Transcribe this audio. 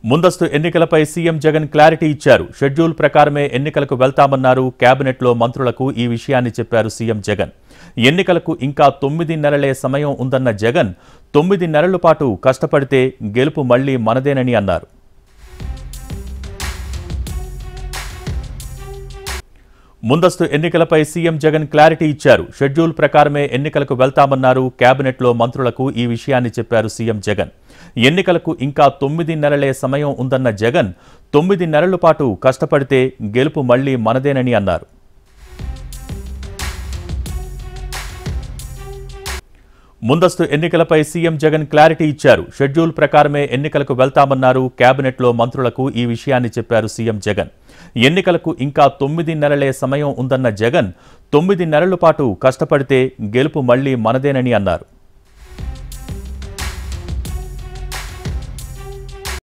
ముందస్తు ఎన్నికలపై CM Jagan clarity ఇచ్చారు షెడ్యూల్ ప్రకారమే ఎన్నికలకు వెళ్తామన్నారు కేబినెట్లో మంత్రులకు ఈ విషయాన్ని చెప్పారు సీఎం జగన్ ఎన్నికలకు ఇంకా తొమ్మిది నెలలే సమయం ఉందన్న జగన్ తొమ్మిది నెలల పాటు కష్టపడితే గెలుపు మళ్లీ మనదేనని అన్నారు ముందస్తు ఎన్నికలపై సీఎం జగన్ క్లారిటీ ఇచ్చారు షెడ్యూల్ ప్రకారమే ఎన్నికలకు వెళ్తామన్నారు కేబినెట్లో మంత్రులకు ఈ విషయాన్ని చెప్పారు సీఎం జగన్ ఎన్నికలకు ఇంకా తొమ్మిది నెలలే సమయం ఉందన్న జగన్ తొమ్మిది నెలల పాటు కష్టపడితే గెలుపు మళ్లీ మనదేనని అన్నారు ముందస్తు ఎన్నికలపై సీఎం జగన్ క్లారిటీ ఇచ్చారు షెడ్యూల్ ప్రకారమే ఎన్నికలకు వెళ్తామన్నారు కేబినెట్లో మంత్రులకు ఈ విషయాన్ని చెప్పారు సీఎం జగన్ ఎన్నికలకు ఇంకా తొమ్మిది నెలలే సమయం ఉందన్న జగన్ తొమ్మిది నెలల పాటు కష్టపడితే గెలుపు మళ్లీ మనదేనని అన్నారు